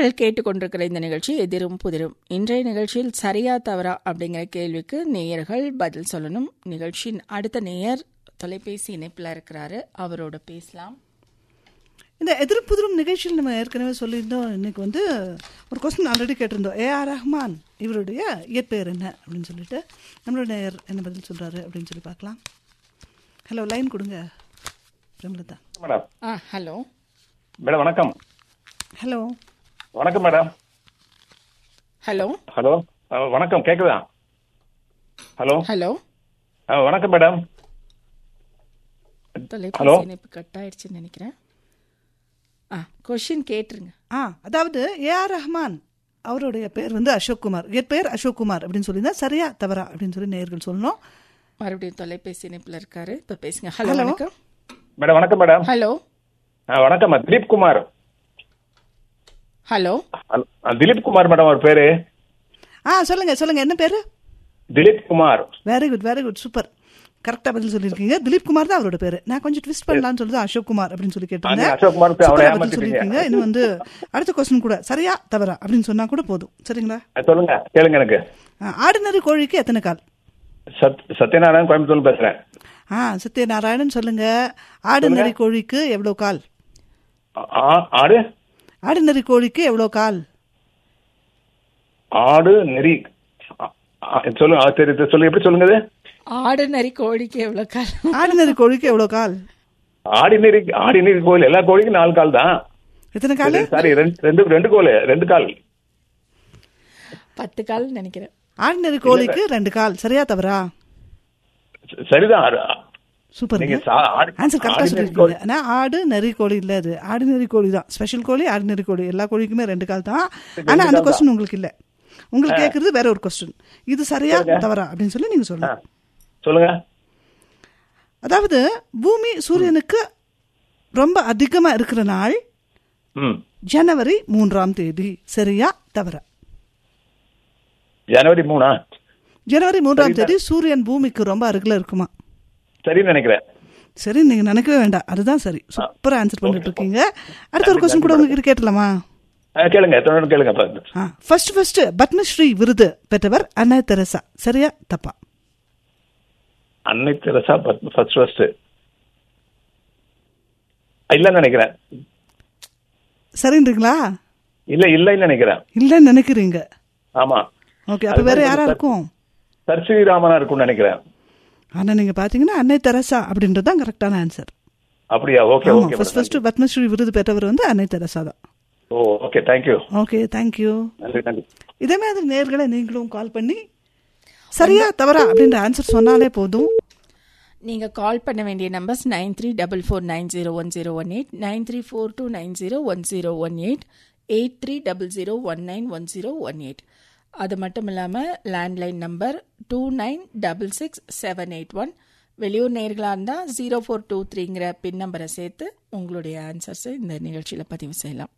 நேர்கள் கேட்டுக்கொண்டிருக்கிற இந்த நிகழ்ச்சி எதிரும் புதிரும் இன்றைய நிகழ்ச்சியில் சரியா தவறா அப்படிங்கிற கேள்விக்கு நேயர்கள் பதில் சொல்லணும் நிகழ்ச்சியின் அடுத்த நேயர் தொலைபேசி இணைப்பில் இருக்கிறாரு அவரோட பேசலாம் இந்த எதிர் புதிரும் நிகழ்ச்சியில் நம்ம ஏற்கனவே சொல்லியிருந்தோம் இன்னைக்கு வந்து ஒரு கொஸ்டின் ஆல்ரெடி கேட்டிருந்தோம் ஏ ஆர் ரஹ்மான் இவருடைய இயற்பெயர் என்ன அப்படின்னு சொல்லிட்டு நம்மளோட நேயர் என்ன பதில் சொல்றாரு அப்படின்னு சொல்லி பார்க்கலாம் ஹலோ லைன் கொடுங்க பிரம்லதா மேடம் ஆ ஹலோ மேடம் வணக்கம் ஹலோ வணக்கம் மேடம் ஹலோ ஹலோ அஹ், வணக்கம் கேக்குதா ஹலோ ஹலோ அஹ், வணக்கம் மேடம் தொலைபேசி ஹலோ. இணைப்பு கட் ஆயிடுச்சுன்னு நினைக்கிறேன் ஆ கொஷின் கேட்டுருங்க ஆ அதாவது ஏ ஆர் ரஹ்மான் அவருடைய பேர் வந்து அசோக் குமார் இயற்பெயர் அசோக் குமார் அப்படின்னு சொல்லியிருந்தா சரியா தவறா அப்படின்னு சொல்லி நேயர்கள் சொல்லணும் மறுபடியும் தொலைபேசி இணைப்பில் இருக்காரு இப்போ பேசுங்க ஹலோ ஹலோ. வணக்கம் மேடம் வணக்கம் மேடம் ஹலோ அஹ், வணக்கம் திலீப் குமார் ஹலோ ஹலோ, அஹ், திலீப் குமார் மேடம் அவர் பேரு ஆ சொல்லுங்க சொல்லுங்க என்ன பேரு Dilip Kumar very good very good super கரெக்டா பதில் சொல்லியிருக்கீங்க திலீப் குமார் தான் அவரோட பேரு நான் கொஞ்சம் ட்விஸ்ட் பண்ணலாம்னு சொல்லி அசோக் குமார் அப்படின்னு சொல்லி கேட்டிருந்தேன் அண்ணே, அசோக் குமாருக்கு அவரை சூப்பரா பதில் ஏமாத்திட்டீங்க. சொல்லியிருக்கீங்க இன்னும் வந்து அடுத்த கொஸ்டின் கூட சரியா தவறா அப்படின்னு சொன்னா கூட போதும் சரிங்களா அஹ், சொல்லுங்க கேளுங்க எனக்கு ஆர்டினரி கோழிக்கு எத்தனை கால் சத் சத்யநாராயணன் கோயம்புத்தூர்ல பேசுறேன் ஆ சத்யநாராயணன் சொல்லுங்க ஆர்டினரி கோழிக்கு எவ்வளோ கால் ஆ- ஆ- ஆடு ஆர்டினரி கோழிக்கு எவ்வளோ கால் ஆடு நெறி அ- அ- சொல்லுங்க அஹ், சரி சரி, சொல்லுங்க எப்படி சொல்லுங்க இது ஆடு நரி கோழிக்கு எவ்வளோ காலம் ஆர்டினரி கோழிக்கு எவ்வளோ கால் ஆடி நெறி ஆடி நெறி கோயில் எல்லா கோழிக்கும் நாலு கால் தான் எத்தனை கால் சாரி ரெண்டு ரெண்டு ரெண்டு கோல் ரெண்டு கால் பத்து கால் நினைக்கிறேன் ஆர்டினரி கோழிக்கு ரெண்டு கால் சரியா தவறா ச- சரிதான் ஆடு- சூப்பர் நீங்க சா- ஆடு- ஆன்சர் கரெக்டாக ஆடு நெறி சொல்லியிருக்கீங்க ஆனா ஆடு நெறி கோழி இல்ல அது ஆடு நெறி கோழி தான் ஸ்பெஷல் கோழி ஆடு நெறி கோழி எல்லா கோழிக்குமே ரெண்டு கால் தான் ஆனா அந்த கொஸ்டின் உங்களுக்கு இல்ல உங்களுக்கு கேக்குறது வேற ஒரு கொஸ்டின் இது சரியா தவறா அப்படின்னு சொல்லி நீங்க ஆ, சொல்லணும் சொல்லுங்க அதாவது பூமி சூரியனுக்கு ரொம்ப அதிகமா இருக்கிற நாள் ம் ஜனவரி மூன்றாம் தேதி சரியா தவறா ஜனவரி மூணா ஜனவரி மூன்றாம் தேதி சூரியன் பூமிக்கு ரொம்ப அருகில இருக்குமா சரின்னு நினைக்கிறேன் சரி நீங்க நினைக்கவே வேண்டாம் அதுதான் சரி சூப்பரா ஆன்சர் பண்ணிட்டு இருக்கீங்க அடுத்த ஒரு கொஸ்டின் கூட உங்ககிட்ட கேட்டலாமா ஆ, கேளுங்க தொடர்ந்து கேளுங்க அப்ப. ஃபர்ஸ்ட் ஃபர்ஸ்ட் பத்மஸ்ரீ விருது பெற்றவர் அன்னை தெரசா சரியா தப்பா அன்னை தெரசா ஃபர்ஸ்ட் ஃபர்ஸ்ட் இல்லன்னு நினைக்கிறேன் சரின்றீங்களா இல்ல இல்லைன்னு நினைக்கிறேன் இல்லைன்னு நினைக்கிறீங்க ஆமா ஓகே அப்ப வேற யாரா இருக்கும் சர் ஸ்ரீராமனா இருக்கும்னு நினைக்கிறேன் ஆனா நீங்க பாத்தீங்கன்னா அன்னை தெரசா அப்படின்றது தான் கரெக்டான ஆன்சர் அப்படியா ஓகே ஆமா ஓகே ஃபர்ஸ்ட் ஃபர்ஸ்ட் பத்மஸ்ரீ விருது பெற்றவர் வந்து அன்னை தெரசா தான் oh okay thank you okay thank you நன்றி நன்றி இதே மாதிரி நேர்களை நீங்களும் கால் பண்ணி சரியா தவறா அப்படின்ற ஆன்சர் சொன்னாலே போதும் நீங்கள் கால் பண்ண வேண்டிய numbers nine three double four nine zero one zero one eight nine three four two nine zero one zero one eight eight three double zero one nine one zero one eight அது மட்டும் இல்லாமல் landline number two nine double six seven eight one வெளியூர் நேர்களாக இருந்தால் zero four two த்ரீங்கிற pin நம்பரை சேர்த்து உங்களுடைய ஆன்சர்ஸை இந்த நிகழ்ச்சியில் பதிவு செய்யலாம்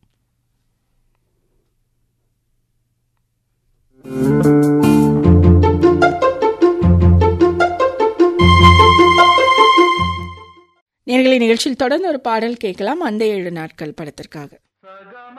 நேர்களை நிகழ்ச்சியில் தொடர்ந்து ஒரு பாடல் கேட்கலாம் அந்த ஏழு நாட்கள் படத்திற்காக